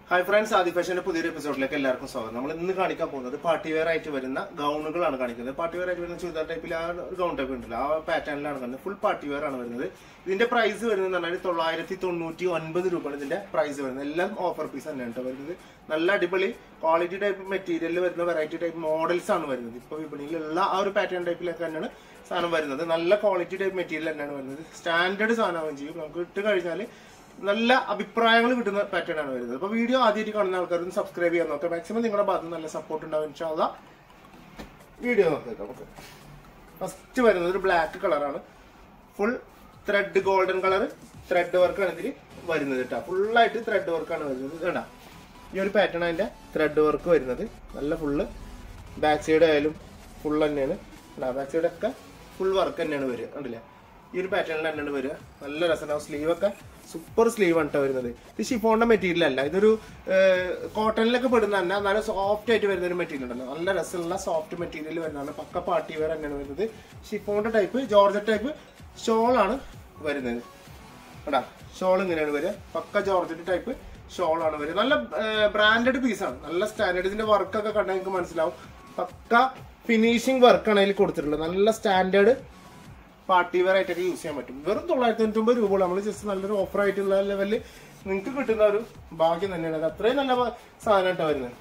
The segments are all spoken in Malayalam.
ഹായ് ഫ്രണ്ട്സ് ആദി ഫാഷന്റെ പുതിയൊരു എപ്പിസോഡിലേക്ക് എല്ലാവർക്കും സ്വാഗതം നമ്മൾ ഇന്ന് കാണിക്കാൻ പോകുന്നത് പാർട്ടി വെയർ ആയിട്ട് വരുന്ന ഗൗണുകളാണ് കാണിക്കുന്നത് പാർട്ടി വെയർ ആയിട്ട് വരുന്ന ചുരിദാർ ടൈപ്പിൽ ആ ഗൗൺ ടൈപ്പ് ഉണ്ടല്ലോ ആ പാറ്റേണിലാണ് കാണുന്നത് ഫുൾ പാർട്ടി വെയർ ആണ് വരുന്നത് ഇതിന്റെ പ്രൈസ് വരുന്നത് പറഞ്ഞാൽ തൊള്ളായിരത്തി തൊണ്ണൂറ്റി ഒൻപത് രൂപയാണ് ഇതിന്റെ പ്രൈസ് വരുന്നത് എല്ലാം ഓഫർ പീസ് തന്നെയാണ് കേട്ടോ വരുന്നത് നല്ല അടിപൊളി ക്വാളിറ്റി ടൈപ്പ് മെറ്റീരിയലിൽ വരുന്ന വെറൈറ്റി ടൈപ്പ് മോഡൽസ് ആണ് വരുന്നത് ഇപ്പോൾ വിപണിയിലുള്ള ആ ഒരു പാറ്റേൺ ടൈപ്പിലൊക്കെ തന്നെയാണ് സാധനം വരുന്നത് നല്ല ക്വാളിറ്റി ടൈപ്പ് മെറ്റീരിയൽ തന്നെയാണ് വരുന്നത് സ്റ്റാൻഡേർഡ് സാധനമാവുകയും ചെയ്യും നമുക്ക് ഇട്ട് കഴിഞ്ഞാൽ നല്ല അഭിപ്രായങ്ങൾ കിട്ടുന്ന പാറ്റേൺ ആണ് വരുന്നത് അപ്പൊ വീഡിയോ ആദ്യമായിട്ട് കാണുന്ന ആൾക്കാരൊന്ന് സബ്സ്ക്രൈബ് ചെയ്യാൻ നോക്കാം മാക്സിമം നിങ്ങളുടെ ഭാഗത്ത് നല്ല സപ്പോർട്ട് ഉണ്ടാവും ഇൻഷാല്ല വീഡിയോ നോക്കാം നമുക്ക് ഫസ്റ്റ് വരുന്നത് ഒരു ബ്ലാക്ക് കളറാണ് full thread golden colour thread വർക്കാണ് ഇതിൽ വരുന്നത് കേട്ടോ ഫുള്ളായിട്ട് ത്രെഡ് വർക്കാണ് വരുന്നത് കേട്ടാ ഈ ഒരു പാറ്റേൺ അതിന്റെ ത്രെഡ് വർക്ക് വരുന്നത് നല്ല ഫുള്ള് ബാക്ക് സൈഡ് ആയാലും ഫുൾ തന്നെയാണ് ബാക്ക് സൈഡ് ഒക്കെ ഫുൾ വർക്ക് തന്നെയാണ് വരിക കണ്ടില്ലേ ഈ ഒരു പാറ്റേണിൽ തന്നെയാണ് വരിക നല്ല രസമുണ്ടാവും സ്ലീവ് ഒക്കെ സൂപ്പർ സ്ലീവ് ആണ് ട്ടോ വരുന്നത് ഇത് ഷിഫോണിന്റെ മെറ്റീരിയൽ അല്ല ഇതൊരു കോട്ടണിലൊക്കെ പെടുന്ന തന്നെ എന്നാലും സോഫ്റ്റ് ആയിട്ട് വരുന്ന ഒരു മെറ്റീരിയൽ ഉണ്ടല്ലോ നല്ല രസമുള്ള സോഫ്റ്റ് മെറ്റീരിയൽ വരുന്നതാണ് പക്ക പാർട്ടി വെയർ തന്നെയാണ് വരുന്നത് ഷിഫോണിന്റെ ടൈപ്പ് ജോർജറ്റ് ടൈപ്പ് ഷോളാണ് വരുന്നത് കേട്ടാ ഷോൾ ഇങ്ങനെയാണ് വരിക പക്ക ജോർജറ്റ് ടൈപ്പ് ഷോളാണ് വരിക നല്ല ബ്രാൻഡഡ് പീസാണ് നല്ല സ്റ്റാൻഡേർഡ് ഇതിന്റെ വർക്കൊക്കെ കണ്ടാൽ നിങ്ങൾക്ക് മനസ്സിലാവും പക്ക ഫിനിഷിംഗ് വർക്കാണ് അതിൽ കൊടുത്തിട്ടുള്ളത് നല്ല സ്റ്റാൻഡേർഡ് പാർട്ടി വെയർ ആയിട്ടൊക്കെ യൂസ് ചെയ്യാൻ പറ്റും വെറും തൊള്ളായിരത്തി തൊണ്ണൂറ്റൊമ്പത് രൂപ നമ്മൾ ജസ്റ്റ് നല്ലൊരു ഓഫർ ആയിട്ടുള്ള ലെവലിൽ നിങ്ങൾക്ക് കിട്ടുന്ന ഒരു ഭാഗ്യം തന്നെയാണ് അത് അത്രയും നല്ല സാധനമായിട്ടാണ് വരുന്നത്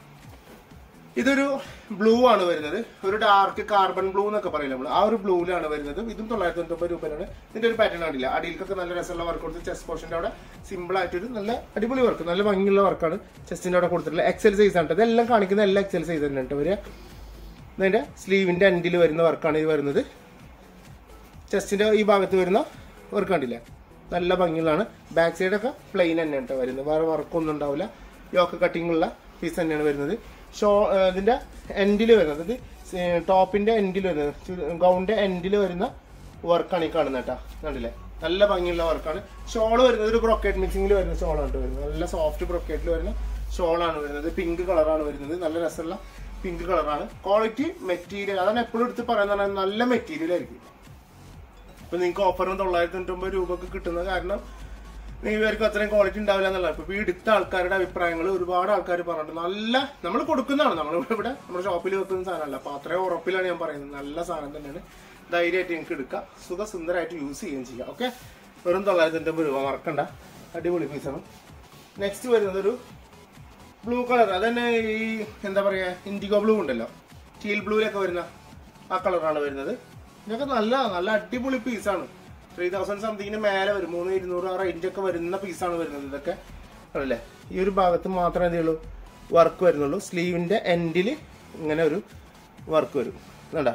ഇതൊരു ബ്ലൂ ആണ് വരുന്നത് ഒരു ഡാർക്ക് കാർബൺ ബ്ലൂ എന്നൊക്കെ പറയില്ല നമ്മൾ ആ ഒരു ബ്ലൂവിലാണ് വരുന്നത് ഇതും തൊള്ളായിരത്തി തൊണ്ണൂറ്റൊമ്പത് രൂപയാണ് ഇതിന്റെ ഒരു പാറ്റേൺ കണ്ടില്ല അടിയിൽക്കൊക്കെ നല്ല രസമുള്ള വർക്ക് കൊടുത്ത് ചെസ്റ്റ് പോർഷന്റെ അവിടെ സിമ്പിൾ ആയിട്ടൊരു നല്ല അടിപൊളി വർക്ക് നല്ല ഭംഗിയുള്ള വർക്കാണ് ചെസ്റ്റിന്റെ അവിടെ കൊടുത്തിട്ടുള്ള എക്സൽ സൈസ് ആണ് ഇതെല്ലാം കാണിക്കുന്ന എല്ലാ എക്സൽ സൈസ് തന്നെ കേട്ടോ വരിക ഇതിന്റെ സ്ലീവിന്റെ എൻഡിൽ വരുന്ന വർക്കാണ് ഇത് വരുന്നത് ചെസ്റ്റിന്റെ ഈ ഭാഗത്ത് വരുന്ന വർക്ക് കണ്ടില്ലേ നല്ല ഭംഗിയുള്ളതാണ് ബാക്ക് സൈഡൊക്കെ പ്ലെയിൻ തന്നെയാണ് കേട്ടോ വരുന്നത് വേറെ വർക്കൊന്നും ഉണ്ടാവില്ല യോക്ക് കട്ടിംഗ് ഉള്ള പീസ് തന്നെയാണ് വരുന്നത് ഷോ ഇതിന്റെ എൻഡിൽ വരുന്നത് ഇത് ടോപ്പിന്റെ എൻഡിൽ വരുന്നത് ഗൗണിന്റെ എൻഡിൽ വരുന്ന വർക്കാണ് ഈ കാണുന്നത് കേട്ടോ കണ്ടില്ലേ നല്ല ഭംഗിയുള്ള വർക്കാണ് ഷോൾ വരുന്നത് ഒരു ബ്രൊക്കേറ്റ് മിക്സിംഗിൽ വരുന്ന ഷോളാണ് കേട്ടോ വരുന്നത് നല്ല സോഫ്റ്റ് ബ്രൊക്കേറ്റിൽ വരുന്ന ഷോളാണ് വരുന്നത് പിങ്ക് കളറാണ് വരുന്നത് നല്ല രസമുള്ള പിങ്ക് കളറാണ് ക്വാളിറ്റി മെറ്റീരിയൽ അതാണ് എപ്പോഴും എടുത്ത് പറയുന്നത് നല്ല മെറ്റീരിയൽ ആയിരിക്കും ഇപ്പൊ നിങ്ങൾക്ക് ഓഫറിന് തൊള്ളായിരത്തി തൊണ്ണൂറ്റൊമ്പത് രൂപക്ക് കിട്ടുന്ന കാരണം നിങ്ങൾക്ക് അത്രയും ക്വാളിറ്റി ഉണ്ടാവില്ല എന്നുള്ള ഇപ്പൊ ഈ എടുത്ത ആൾക്കാരുടെ അഭിപ്രായങ്ങൾ ഒരുപാട് ആൾക്കാർ പറഞ്ഞിട്ടുണ്ട് നല്ല നമ്മൾ കൊടുക്കുന്നതാണ് നമ്മൾ ഇവിടെ നമ്മുടെ ഷോപ്പിൽ വെക്കുന്ന സാധനമല്ല അപ്പൊ അത്രയും ഉറപ്പിലാണ് ഞാൻ പറയുന്നത് നല്ല സാധനം തന്നെയാണ് ധൈര്യമായിട്ട് നിങ്ങൾക്ക് എടുക്കാം സുഖസുന്ദരമായിട്ട് യൂസ് ചെയ്യുകയും ചെയ്യാം ഓക്കെ വെറും തൊള്ളായിരത്തി തൊണ്ണൂറ്റൊമ്പത് രൂപ മറക്കണ്ട അടിപൊളി പീസാണ് നെക്സ്റ്റ് വരുന്നത് ഒരു ബ്ലൂ കളർ അതന്നെ ഈ എന്താ പറയാ ഇൻഡിഗോ ബ്ലൂ ഉണ്ടല്ലോ ടീൽ ബ്ലൂയിലൊക്കെ വരുന്ന ആ കളറാണ് വരുന്നത് ഇതൊക്കെ നല്ല നല്ല അടിപൊളി പീസാണ് ത്രീ തൗസൻഡ് സംതിങ്ങിന് മേലെ വരും മൂന്ന് ഇരുന്നൂറ് ആ റേഞ്ച് ഒക്കെ വരുന്ന പീസാണ് വരുന്നത് ഇതൊക്കെ അല്ലേ ഈ ഒരു ഭാഗത്ത് മാത്രമേ എന്ത് ചെയ്യുള്ളൂ വർക്ക് വരുന്നുള്ളൂ സ്ലീവിന്റെ എൻഡിൽ ഇങ്ങനെ ഒരു വർക്ക് വരും കണ്ടാ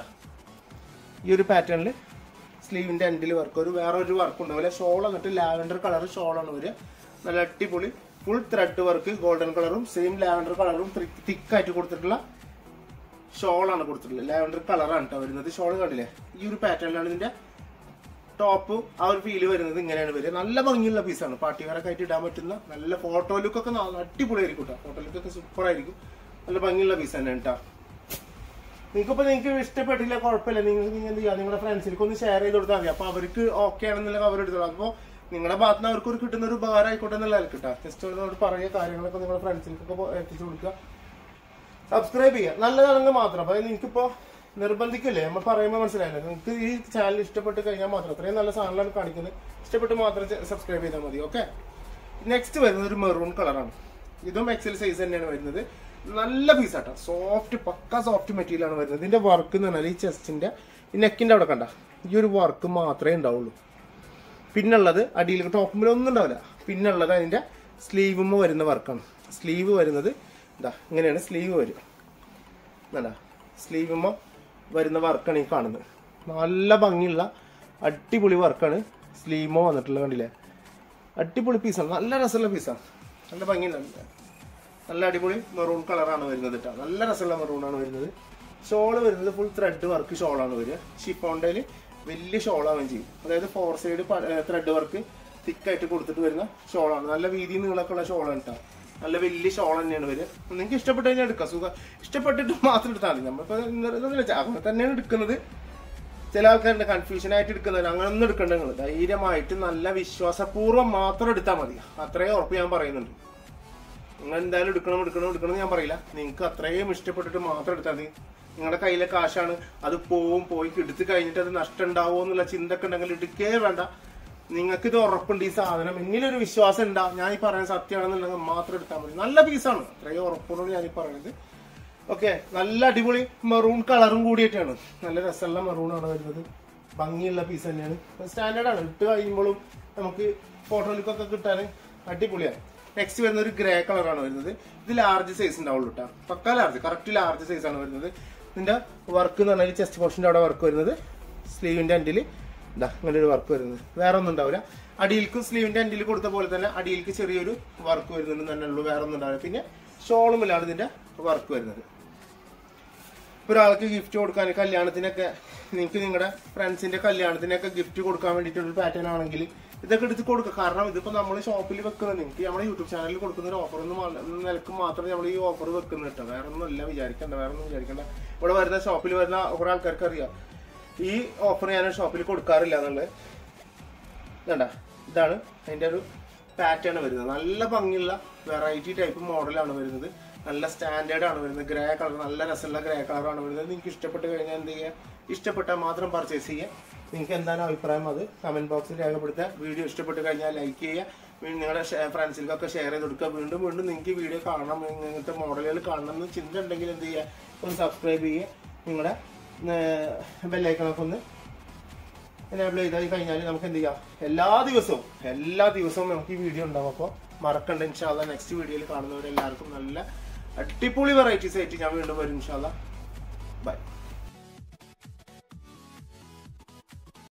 ഈ ഒരു പാറ്റേണിൽ സ്ലീവിന്റെ എൻഡിൽ വർക്ക് ഒരു വേറെ ഒരു വർക്ക് ഉണ്ടാവില്ല ഷോൾ എന്നിട്ട് ലാവൻഡർ കളർ ഷോളാണ് വരിക നല്ല അടിപൊളി ഫുൾ ത്രെഡ് വർക്ക് ഗോൾഡൻ കളറും സെയിം ലാവൻഡർ കളറും തിക്കായിട്ട് കൊടുത്തിട്ടുള്ള ഷോളാണ് കൊടുത്തിട്ടുള്ളത് ലാവൻഡർ കളറാണ് കേട്ടോ വരുന്നത് ഷോൾ കണ്ടില്ലേ ഈ ഒരു പാറ്റേണിലാണ് ഇതിന്റെ ടോപ്പ് ആ ഒരു ഫീല് വരുന്നത് ഇങ്ങനെയാണ് വരിക നല്ല ഭംഗിയുള്ള പീസാണ് പാർട്ടി വെയറൊക്കെ ആയിട്ട് ഇടാൻ പറ്റുന്ന നല്ല ഫോട്ടോ ലുക്കൊക്കെ അടിപൊളിയായിരിക്കും കേട്ടോ ഫോട്ടോ ലുക്കൊക്കെ സൂപ്പർ ആയിരിക്കും നല്ല ഭംഗിയുള്ള പീസ് തന്നെയാണ് കേട്ടോ നിങ്ങൾക്കിപ്പോ നിങ്ങൾക്ക് ഇഷ്ടപ്പെട്ടില്ല കുഴപ്പമില്ല നിങ്ങൾ നിങ്ങൾ എന്ത് ചെയ്യുക നിങ്ങളുടെ ഫ്രണ്ട്സിലേക്ക് ഒന്ന് ഷെയർ ചെയ്ത് കൊടുത്താൽ മതി അപ്പൊ അവർക്ക് ഓക്കെ ആണെന്നുള്ള അവർ എടുത്തോളൂ അപ്പൊ നിങ്ങളുടെ ഭാഗത്ത് നിന്ന് അവർക്ക് ഒരു കിട്ടുന്ന ഒരു ഉപകാരം ആയിക്കോട്ടെ എന്നുള്ള കിട്ടാം ജസ്റ്റ് അവരോട് പറയുക കാര്യങ്ങളൊക്കെ നിങ്ങളുടെ ഫ്രണ്ട്സിലേക്കൊക്കെ എത്തിച്ചു കൊടുക്കുക സബ്സ്ക്രൈബ് ചെയ്യുക നല്ലതാണെങ്കിൽ മാത്രം അപ്പൊ നിങ്ങൾക്കിപ്പോ നിർബന്ധിക്കില്ലേ നമ്മൾ പറയുമ്പോൾ മനസ്സിലായില്ലേ നിങ്ങൾക്ക് ഈ ചാനൽ ഇഷ്ടപ്പെട്ട് കഴിഞ്ഞാൽ മാത്രം അത്രയും നല്ല സാധനങ്ങളാണ് കാണിക്കുന്നത് ഇഷ്ടപ്പെട്ട് മാത്രം സബ്സ്ക്രൈബ് ചെയ്താൽ മതി ഓക്കെ നെക്സ്റ്റ് വരുന്നത് ഒരു മെറൂൺ കളറാണ് ഇതും എക്സൽ സൈസ് തന്നെയാണ് വരുന്നത് നല്ല പീസാട്ടോ സോഫ്റ്റ് പക്ക സോഫ്റ്റ് മെറ്റീരിയൽ ആണ് വരുന്നത് ഇതിന്റെ വർക്ക് എന്ന് പറഞ്ഞാൽ ഈ ചെസ്റ്റിന്റെ ഈ നെക്കിന്റെ അവിടെ കണ്ട ഈ ഒരു വർക്ക് മാത്രമേ ഉണ്ടാവുള്ളൂ പിന്നുള്ളത് അടിയിൽ ടോപ്പുമ്പോൾ ഒന്നും ഉണ്ടാവില്ല പിന്നുള്ളത് അതിന്റെ സ്ലീവുമ്മ വരുന്ന വർക്കാണ് സ്ലീവ് വരുന്നത് ഇതാ ഇങ്ങനെയാണ് സ്ലീവ് വരിക എന്താ സ്ലീവുമ്മ വരുന്ന വർക്കാണ് ഈ കാണുന്നത് നല്ല ഭംഗിയുള്ള അടിപൊളി വർക്കാണ് സ്ലീമോ വന്നിട്ടുള്ളത് കണ്ടില്ലേ അടിപൊളി പീസാണ് നല്ല രസമുള്ള പീസാണ് നല്ല ഭംഗിയുണ്ട് നല്ല അടിപൊളി മെറൂൺ കളറാണ് വരുന്നത് കേട്ടോ നല്ല രസമുള്ള മെറൂൺ ആണ് വരുന്നത് ഷോള് വരുന്നത് ഫുൾ ത്രെഡ് വർക്ക് ഷോളാണ് വരിക ഷിഫോണ്ടയിൽ വലിയ ഷോളാവുകയും ചെയ്യും അതായത് ഫോർ സൈഡ് ത്രെഡ് വർക്ക് തിക്കായിട്ട് കൊടുത്തിട്ട് വരുന്ന ഷോളാണ് നല്ല വീതി നീളമൊക്കെ ഉള്ള ഷോളാണ് കേട്ടോ നല്ല വലിയ ഷോൾ തന്നെയാണ് വരിക നിങ്ങൾക്ക് ഇഷ്ടപ്പെട്ട് കഴിഞ്ഞാൽ എടുക്കാം സുഖം ഇഷ്ടപ്പെട്ടിട്ട് മാത്രം എടുത്താൽ മതി നമ്മളിപ്പോൾ അങ്ങനെ തന്നെയാണ് എടുക്കുന്നത് ചില ആൾക്കാരുണ്ട് കൺഫ്യൂഷൻ ആയിട്ട് എടുക്കുന്നവർ അങ്ങനെ ഒന്നും എടുക്കണ്ട നിങ്ങൾ ധൈര്യമായിട്ട് നല്ല വിശ്വാസപൂർവ്വം മാത്രം എടുത്താൽ മതി അത്രയും ഉറപ്പ് ഞാൻ പറയുന്നുണ്ട് നിങ്ങൾ എന്തായാലും എടുക്കണം എടുക്കണം എടുക്കണം എന്ന് ഞാൻ പറയില്ല നിങ്ങൾക്ക് അത്രയും ഇഷ്ടപ്പെട്ടിട്ട് മാത്രം എടുത്താൽ മതി നിങ്ങളുടെ കയ്യിലെ കാശാണ് അത് പോവും പോയി എടുത്ത് കഴിഞ്ഞിട്ട് അത് നഷ്ടം ഉണ്ടാവുമോ എന്നുള്ള ചിന്ത ഒക്കെ ഉണ്ടെങ്കിൽ എടുക്കേ വേണ്ട നിങ്ങൾക്ക് ഇത് ഉറപ്പുണ്ട് ഈ സാധനം ഇങ്ങനൊരു വിശ്വാസം ഉണ്ടാ ഞാൻ ഈ പറയുന്നത് സത്യമാണെന്നുണ്ടെങ്കിൽ മാത്രം എടുത്താൽ മതി നല്ല പീസാണ് അത്രയും ഉറപ്പോടാണ് ഞാൻ ഈ പറയുന്നത് ഓക്കെ നല്ല അടിപൊളി മെറൂൺ കളറും കൂടിയിട്ടാണ് നല്ല രസമുള്ള മെറൂൺ ആണ് വരുന്നത് ഭംഗിയുള്ള പീസ് തന്നെയാണ് സ്റ്റാൻഡേർഡ് ആണ് ഇട്ട് കഴിയുമ്പോഴും നമുക്ക് ഫോട്ടോയിലേക്കൊക്കെ കിട്ടാൻ അടിപൊളിയാണ് നെക്സ്റ്റ് വരുന്ന ഒരു ഗ്രേ കളറാണ് വരുന്നത് ഇത് ലാർജ് സൈസ് ഉണ്ടാവുള്ളൂ കേട്ടോ പക്ക ലാർജ് കറക്റ്റ് ലാർജ് സൈസ് ആണ് വരുന്നത് ഇതിന്റെ വർക്ക് എന്ന് പറഞ്ഞാൽ ചെസ്റ്റ് പോർഷന്റെ അവിടെ വർക്ക് വരുന്നത് സ്ലീവിന്റെ എൻഡിൽ ഇതാ ഇങ്ങനെ ഒരു വർക്ക് വരുന്നത് വേറെ ഒന്നും ഉണ്ടാവില്ല അടിയിൽക്കും സ്ലീവിന്റെ എൻഡിൽ കൊടുത്ത പോലെ തന്നെ അടിയിലേക്ക് ചെറിയൊരു വർക്ക് വരുന്നുണ്ട് തന്നെ ഉള്ളൂ വേറെ ഒന്നും ഉണ്ടാവില്ല പിന്നെ ഷോളുമില്ലാണ് ഇതിന്റെ വർക്ക് വരുന്നത് ഇപ്പൊ ഒരാൾക്ക് ഗിഫ്റ്റ് കൊടുക്കാൻ കല്യാണത്തിനൊക്കെ നിങ്ങൾക്ക് നിങ്ങളുടെ ഫ്രണ്ട്സിന്റെ കല്യാണത്തിനൊക്കെ ഗിഫ്റ്റ് കൊടുക്കാൻ വേണ്ടിയിട്ടുള്ള പാറ്റേൺ ആണെങ്കിൽ ഇതൊക്കെ എടുത്ത് കൊടുക്കുക കാരണം ഇതിപ്പോ നമ്മൾ ഷോപ്പിൽ വെക്കുന്നത് നിങ്ങൾക്ക് നമ്മുടെ യൂട്യൂബ് ചാനലിൽ കൊടുക്കുന്ന ഒരു ഓഫർ എന്ന നിലക്ക് മാത്രമേ നമ്മൾ ഈ ഓഫർ വെക്കുന്നത് കേട്ടോ വേറെ ഒന്നും അല്ല വിചാരിക്കണ്ട വേറെ ഒന്നും വിചാരിക്കണ്ട ഇവിടെ വരുന്ന ഷോപ്പിൽ വരുന്ന കുറെ ആൾക്കാർക്ക് അറിയാം ഈ ഓഫർ ഞാൻ ഷോപ്പിൽ കൊടുക്കാറില്ല എന്നുള്ളത് ഇതണ്ട ഇതാണ് അതിന്റെ ഒരു പാറ്റേൺ വരുന്നത് നല്ല ഭംഗിയുള്ള വെറൈറ്റി ടൈപ്പ് മോഡലാണ് വരുന്നത് നല്ല സ്റ്റാൻഡേർഡ് ആണ് വരുന്നത് ഗ്രേ കളർ നല്ല രസമുള്ള ഗ്രേ കളറാണ് വരുന്നത് നിങ്ങൾക്ക് ഇഷ്ടപ്പെട്ട് കഴിഞ്ഞാൽ എന്ത് ചെയ്യുക ഇഷ്ടപ്പെട്ടാൽ മാത്രം പർച്ചേസ് ചെയ്യുക നിങ്ങൾക്ക് എന്താണ് അഭിപ്രായം അത് കമന്റ് ബോക്സിൽ രേഖപ്പെടുത്തുക വീഡിയോ ഇഷ്ടപ്പെട്ട് കഴിഞ്ഞാൽ ലൈക്ക് ചെയ്യുക വീണ്ടും നിങ്ങളുടെ ഫ്രണ്ട്സിൽക്കൊക്കെ ഷെയർ ചെയ്ത് കൊടുക്കുക വീണ്ടും വീണ്ടും നിങ്ങൾക്ക് വീഡിയോ കാണണം ഇങ്ങനത്തെ മോഡലുകൾ കാണണം എന്ന് ചിന്ത ഉണ്ടെങ്കിൽ എന്ത് ചെയ്യുക ഒന്ന് സബ്സ്ക്രൈബ് ചെയ്യുക നിങ്ങളുടെ ബെല്ലൈക്കണൊക്കെ ഒന്ന് എനേബിൾ ചെയ്താൽ കഴിഞ്ഞാൽ നമുക്ക് എന്ത് ചെയ്യാം എല്ലാ ദിവസവും എല്ലാ ദിവസവും നമുക്ക് ഈ വീഡിയോ ഉണ്ടാവും അപ്പോൾ മറക്കണ്ട ഇൻഷാല്ല നെക്സ്റ്റ് വീഡിയോയിൽ കാണുന്നവരെല്ലാവർക്കും നല്ല അടിപൊളി വെറൈറ്റീസ് ആയിട്ട് ഞാൻ വീണ്ടും വരും ഇൻഷാല്ല ബൈ